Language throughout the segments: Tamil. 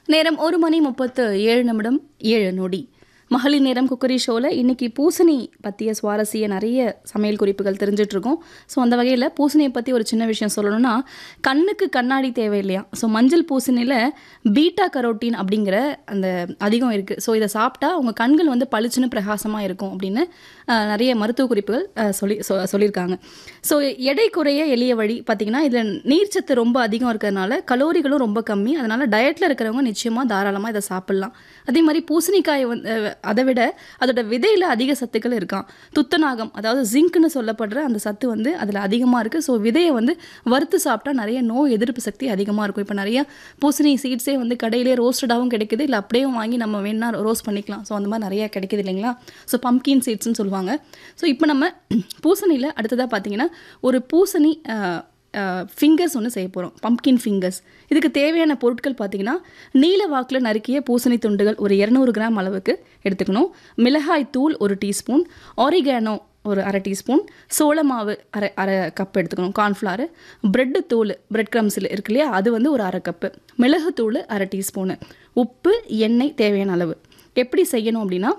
நேரம் ஒரு மணி முப்பத்து ஏழு நிமிடம் ஏழு நொடி மகளிர் நேரம் குக்கரி ஷோவில் இன்னைக்கு பூசணி பற்றிய சுவாரஸ்ய நிறைய சமையல் குறிப்புகள் தெரிஞ்சிட்டு இருக்கோம் ஸோ அந்த வகையில் பூசணியை பற்றி ஒரு சின்ன விஷயம் சொல்லணும்னா கண்ணுக்கு கண்ணாடி தேவை இல்லையா ஸோ மஞ்சள் பூசணியில் பீட்டா கரோட்டின் அப்படிங்கிற அந்த அதிகம் இருக்குது ஸோ இதை சாப்பிட்டா உங்கள் கண்கள் வந்து பளிச்சுன்னு பிரகாசமாக இருக்கும் அப்படின்னு அஹ், நிறைய மருத்துவ குறிப்புகள் அஹ், சொல்லி சொ- சொல்லியிருக்காங்க ஸோ எடை குறைய எளிய வழி பார்த்தீங்கன்னா இதில் நீர்ச்சத்து ரொம்ப அதிகம் இருக்கிறதுனால கலோரிகளும் ரொம்ப கம்மி அதனால் டயட்டில் இருக்கிறவங்க நிச்சயமாக தாராளமாக இதை சாப்பிட்லாம் அதே மாதிரி பூசணிக்காய் வந்து அஹ், அதை விட அதோட விதையில் அதிக சத்துக்கள் இருக்கான் துத்தநாகம் அதாவது ஜிங்க்னு சொல்லப்படுற அந்த சத்து வந்து அதில் அதிகமாக இருக்குது ஸோ விதையை வந்து வறுத்து சாப்பிட்டா நிறைய நோய் எதிர்ப்பு சக்தி அதிகமாக இருக்கும் இப்போ நிறைய பூசணி சீட்ஸே வந்து கடையிலே ரோஸ்டடாகவும் கிடைக்குது இல்லை அப்படியே வாங்கி நம்ம வேணா ரோஸ்ட் பண்ணிக்கலாம் ஸோ அந்த மாதிரி நிறைய கிடைக்குது இல்லைங்களா ஸோ பம்கின் சீட்ஸ்னு சொல்லுவாங்க ஸோ இப்போ நம்ம பூசணியில் அடுத்ததாக பார்த்தீங்கன்னா ஒரு பூசணி ஃபிங்கர்ஸ் ஒன்று செய்ய போகிறோம் பம்கின் ஃபிங்கர்ஸ் இதுக்கு தேவையான பொருட்கள் பார்த்தீங்கன்னா நீல வாக்கில் நறுக்கிய பூசணி துண்டுகள் ஒரு இரநூறு கிராம் அளவுக்கு எடுத்துக்கணும் மிளகாய் தூள் ஒரு டீஸ்பூன் ஆரிகானோ ஒரு அரை டீஸ்பூன் சோள மாவு அரை அரை கப் எடுத்துக்கணும் கார்ன்ஃப்ளவர் பிரெட்டு தூள் பிரெட் க்ரம்ஸில் இருக்கு இல்லையா அது வந்து ஒரு அரை கப்பு மிளகுத்தூள் அரை டீஸ்பூனு உப்பு எண்ணெய் தேவையான அளவு எப்படி செய்யணும் அப்படின்னா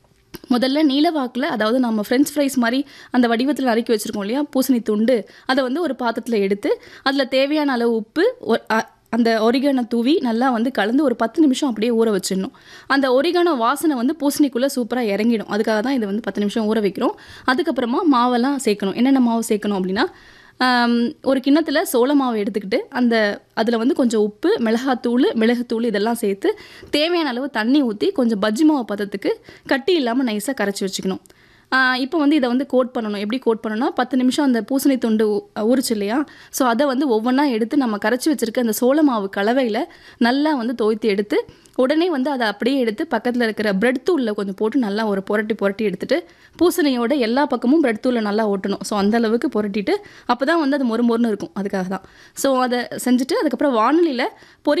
முதல்ல நீலவாக்கில் அதாவது நம்ம ஃப்ரெஞ்ச் ஃப்ரைஸ் மாதிரி அந்த வடிவத்தில் நறுக்கி வச்சுருக்கோம் இல்லையா பூசணி துண்டு அதை வந்து ஒரு பாத்திரத்தில் எடுத்து அதில் தேவையான அளவு உப்பு ஒ- அ- அந்த ஒரிகானோ தூவி நல்லா வந்து கலந்து ஒரு பத்து நிமிஷம் அப்படியே ஊற வச்சிடணும் அந்த ஒரிகானோ வாசனை வந்து பூசணிக்குள்ளே சூப்பராக இறங்கிடும் அதுக்காக தான் இதை வந்து பத்து நிமிஷம் ஊற வைக்கிறோம் அதுக்கப்புறமா மாவெல்லாம் சேர்க்கணும் என்னென்ன மாவு சேர்க்கணும் அப்படின்னா ஆம், ஒரு கிண்ணத்தில் சோள மாவு எடுத்துக்கிட்டு அந்த அதில் வந்து கொஞ்சம் உப்பு மிளகாத்தூள் மிளகுத்தூள் இதெல்லாம் சேர்த்து தேவையான அளவு தண்ணி ஊற்றி கொஞ்சம் பஜ்ஜி மாவு பதத்துக்கு கட்டி இல்லாமல் நைஸாக கரைச்சி வச்சுக்கணும் இப்போ வந்து இதை வந்து கோட் பண்ணணும் எப்படி கோட் பண்ணணும்னா பத்து நிமிஷம் அந்த பூசணி துண்டு ஊ- ஊறுச்சு இல்லையா ஸோ அதை வந்து ஒவ்வொன்றா எடுத்து நம்ம கரைச்சி வச்சிருக்க அந்த சோள மாவு கலவையில் நல்லா வந்து தோய்த்து எடுத்து உடனே வந்து அதை அப்படியே எடுத்து பக்கத்தில் இருக்கிற பிரெட் தூளில் கொஞ்சம் போட்டு நல்லா ஒரு புரட்டி புரட்டி எடுத்துட்டு பூசணியோட எல்லா பக்கமும் பிரெட் தூளில் நல்லா ஓட்டணும் ஸோ அந்த அளவுக்கு புரட்டிட்டு அப்போ தான் வந்து அது மொறு மொறுன்னு இருக்கும் அதுக்காக தான் ஸோ அதை செஞ்சுட்டு அதுக்கப்புறம் வானொலியில் பொரி